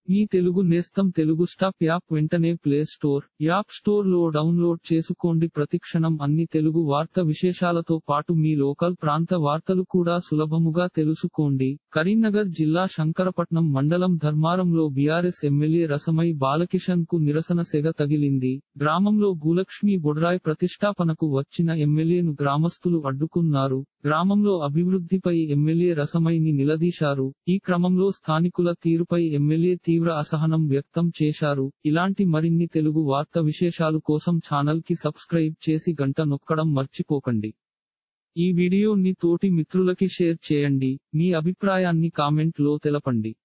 మీ తెలుగు నేస్తం Telugu stop app వెంటనే play store app store లో డౌన్లోడ్ చేసుకోండి ప్రతిక్షణం అన్ని తెలుగు వార్త విశేషాలతో పాటు మీ లోకల్ ప్రాంత వార్తలు కూడా సులభముగా తెలుసుకోండి కరీంనగర్ జిల్లా శంకరపట్నం మండలం ధర్మారంలో బీఆర్ఎస్ ఎమ్మెల్యే రసమై బాలకిషన్ కు నిరసన సెగ తగిలింది గ్రామంలో భూలక్ష్మి బొడ్రాయ్ ప్రతిష్టాపనకు వచ్చిన ఎమ్మెల్యేను గ్రామస్తులు అడ్డుకున్నారు గ్రామంలో అభివృద్ధిపై ఎమ్మెల్యే రసమైని నిలదీశారు ఈ క్రమంలో స్థానికుల తీరుపై ఎమ్మెల్యే తీవ్ర అసహనం వ్యక్తం చేశారు ఇలాంటి మరిన్ని తెలుగు వార్త విశేషాలు కోసం ఛానల్ కి సబ్స్క్రైబ్ చేసి గంట నొక్కడం మర్చిపోకండి ఈ వీడియోని తోటి మిత్రులకి షేర్ చేయండి మీ అభిప్రాయాన్ని కామెంట్ లో తెలపండి